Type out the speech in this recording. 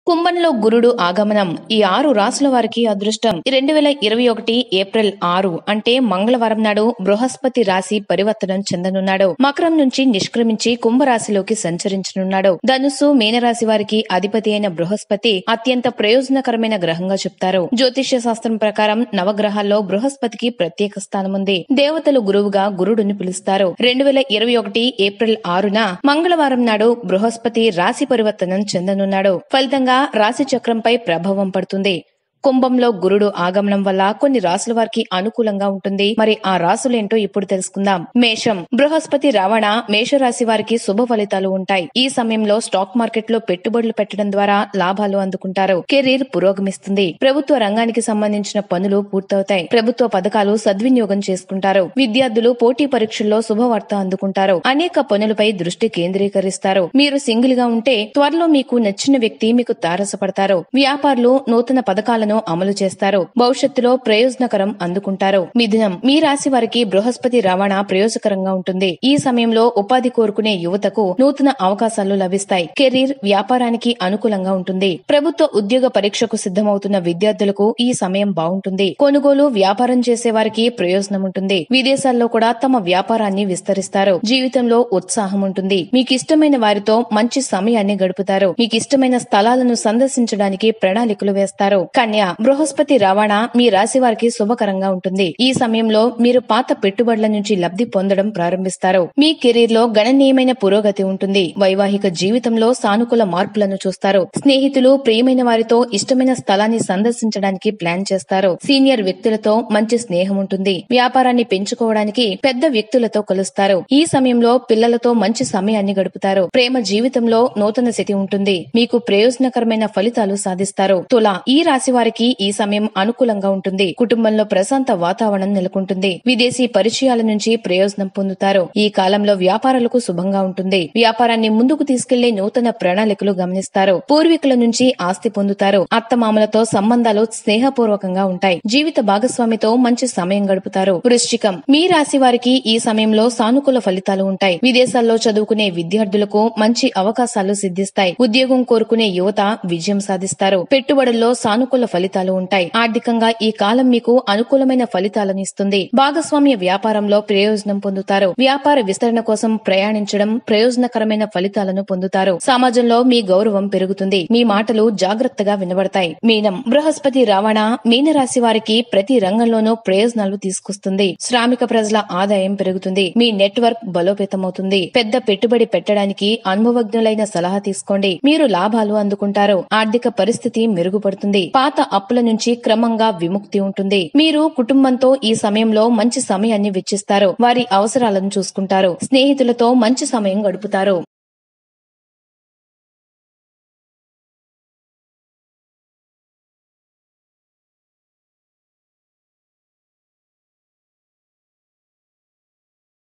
కుంభంలో గురుడు ఆగమనం ఈ ఆరు రాసుల వారికి అదృష్టం రెండు వేల ఇరవై ఒకటి ఏప్రిల్ ఆరు అంటే మంగళవారం నాడు బృహస్పతి రాశి పరివర్తనం చెందనున్నాడు మకరం నుంచి నిష్క్రమించి కుంభరాశిలోకి సంచరించనున్నాడు ధనుస్సు మీనరాశి వారికి అధిపతి అయిన బృహస్పతి అత్యంత ప్రయోజనకరమైన గ్రహంగా చెప్తారు జ్యోతిష్య శాస్త్రం ప్రకారం నవగ్రహాల్లో బృహస్పతికి ప్రత్యేక స్థానం ఉంది దేవతలు గురువుగా గురుడుని పిలుస్తారు రెండు వేల ఇరవై ఒకటి ఏప్రిల్ ఆరున మంగళవారం నాడు బృహస్పతి రాశి పరివర్తనం చెందనున్నాడు ఫలితంగా రాశి చక్రంపై ప్రభావం పడుతుంది కుంభంలో గురుడు ఆగమనం వల్ల కొన్ని రాసుల వారికి అనుకూలంగా ఉంటుంది మరి ఆ రాసులేంటో ఇప్పుడు తెలుసుకుందాం మేషం బృహస్పతి రవాణ మేషరాశి వారికి శుభ ఫలితాలు ఉంటాయి ఈ సమయంలో స్టాక్ మార్కెట్ లో పెట్టుబడులు పెట్టడం ద్వారా లాభాలు అందుకుంటారు కెరీర్ పురోగమిస్తుంది ప్రభుత్వ రంగానికి సంబంధించిన పనులు పూర్తవుతాయి ప్రభుత్వ పథకాలు సద్వినియోగం చేసుకుంటారు విద్యార్థులు పోటీ పరీక్షల్లో శుభవార్త అందుకుంటారు అనేక పనులపై దృష్టి కేంద్రీకరిస్తారు మీరు సింగిల్ గా ఉంటే త్వరలో మీకు నచ్చిన వ్యక్తి మీకు తారసపడతారు వ్యాపారులు నూతన పథకాలను అమలు చేస్తారు భవిష్యత్తులో ప్రయోజనకరం అందుకుంటారు మిథునం మీ రాశి వారికి బృహస్పతి రవాణా ప్రయోజకరంగా ఉంటుంది ఈ సమయంలో ఉపాధి కోరుకునే యువతకు నూతన అవకాశాలు లభిస్తాయి కెరీర్ వ్యాపారానికి అనుకూలంగా ఉంటుంది ప్రభుత్వ ఉద్యోగ పరీక్షకు సిద్ధమవుతున్న విద్యార్థులకు ఈ సమయం బాగుంటుంది కొనుగోలు వ్యాపారం చేసే వారికి ప్రయోజనం ఉంటుంది విదేశాల్లో కూడా తమ వ్యాపారాన్ని విస్తరిస్తారు జీవితంలో ఉత్సాహం ఉంటుంది మీకు ఇష్టమైన వారితో మంచి సమయాన్ని గడుపుతారు మీకు ఇష్టమైన స్థలాలను సందర్శించడానికి ప్రణాళికలు వేస్తారు కన్య బృహస్పతి రవాణా మీ రాశి వారికి శుభకరంగా ఉంటుంది ఈ సమయంలో మీరు పాత పెట్టుబడుల నుంచి లబ్ధి పొందడం ప్రారంభిస్తారు మీ కెరీర్ లో గణనీయమైన పురోగతి ఉంటుంది వైవాహిక జీవితంలో సానుకూల మార్పులను చూస్తారు స్నేహితులు ప్రియమైన వారితో ఇష్టమైన స్థలాన్ని సందర్శించడానికి ప్లాన్ చేస్తారు సీనియర్ వ్యక్తులతో మంచి స్నేహం ఉంటుంది వ్యాపారాన్ని పెంచుకోవడానికి పెద్ద వ్యక్తులతో కలుస్తారు ఈ సమయంలో పిల్లలతో మంచి సమయాన్ని గడుపుతారు ప్రేమ జీవితంలో నూతన స్థితి ఉంటుంది మీకు ప్రయోజనకరమైన ఫలితాలు సాధిస్తారు తుల ఈ రాశి వారికి ఈ సమయం అనుకూలంగా ఉంటుంది కుటుంబంలో ప్రశాంత వాతావరణం నెలకొంటుంది విదేశీ పరిచయాల నుంచి ప్రయోజనం పొందుతారు ఈ కాలంలో వ్యాపారాలకు శుభంగా ఉంటుంది వ్యాపారాన్ని ముందుకు తీసుకెళ్లే నూతన ప్రణాళికలు గమనిస్తారు పూర్వీకుల నుంచి ఆస్తి పొందుతారు అత్తమామలతో సంబంధాలు స్నేహపూర్వకంగా ఉంటాయి జీవిత భాగస్వామితో మంచి సమయం గడుపుతారు వృశ్చికం మీ రాశి వారికి ఈ సమయంలో సానుకూల ఫలితాలు ఉంటాయి విదేశాల్లో చదువుకునే విద్యార్థులకు మంచి అవకాశాలు సిద్ధిస్తాయి ఉద్యోగం కోరుకునే యువత విజయం సాధిస్తారు పెట్టుబడుల్లో సానుకూల ఫలితాలు ఉంటాయి ఆర్థికంగా ఈ కాలం మీకు అనుకూలమైన ఫలితాలను ఇస్తుంది భాగస్వామ్య వ్యాపారంలో ప్రయోజనం పొందుతారు వ్యాపార విస్తరణ కోసం ప్రయాణించడం ప్రయోజనకరమైన ఫలితాలను పొందుతారు సమాజంలో మీ గౌరవం పెరుగుతుంది మీ మాటలు జాగ్రత్తగా వినబడతాయి మీనం బృహస్పతి రవాణా మీనరాశి వారికి ప్రతి రంగంలోనూ ప్రయోజనాలు తీసుకొస్తుంది శ్రామిక ప్రజల ఆదాయం పెరుగుతుంది మీ నెట్వర్క్ బలోపేతమవుతుంది పెద్ద పెట్టుబడి పెట్టడానికి అనుభవజ్ఞులైన సలహా తీసుకోండి మీరు లాభాలు అందుకుంటారు ఆర్థిక పరిస్థితి మెరుగుపడుతుంది పాత అప్పుల నుంచి క్రమంగా విముక్తి ఉంటుంది మీరు కుటుంబంతో ఈ సమయంలో మంచి సమయాన్ని వెచ్చిస్తారు వారి అవసరాలను చూసుకుంటారు స్నేహితులతో మంచి సమయం గడుపుతారు